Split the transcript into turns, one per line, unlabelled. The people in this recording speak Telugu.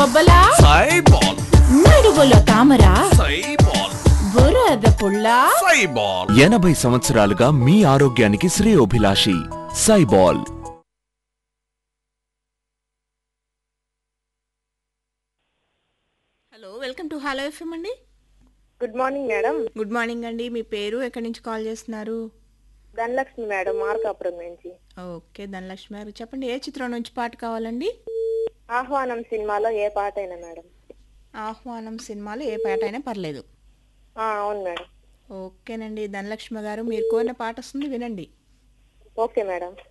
బొబ్బలా
సైబాల్
నడువులో తామర
సైబాల్
బురద పుల్ల
సైబాల్
ఎనభై సంవత్సరాలుగా మీ ఆరోగ్యానికి శ్రేయోభిలాషి సైబాల్
hello welcome to hello FM అండి
good morning madam
good morning అండి మీ పేరు ఎక్కడి నుంచి కాల్ చేస్తున్నారు
ధనలక్ష్మి మేడం మార్కాపురం నుంచి
ఓకే ధనలక్ష్మి గారు చెప్పండి ఏ చిత్రం నుంచి పాట కావాలండి
ఆహ్వానం సినిమాలో ఏ పాట అయినా మేడం
ఆహ్వానం సినిమాలో ఏ పాట అయినా పర్లేదు
ఆ, అవును మేడం
ఓకేనండి ధనలక్ష్మి గారు మీరు కోరిన పాట వస్తుంది వినండి
ఓకే మేడం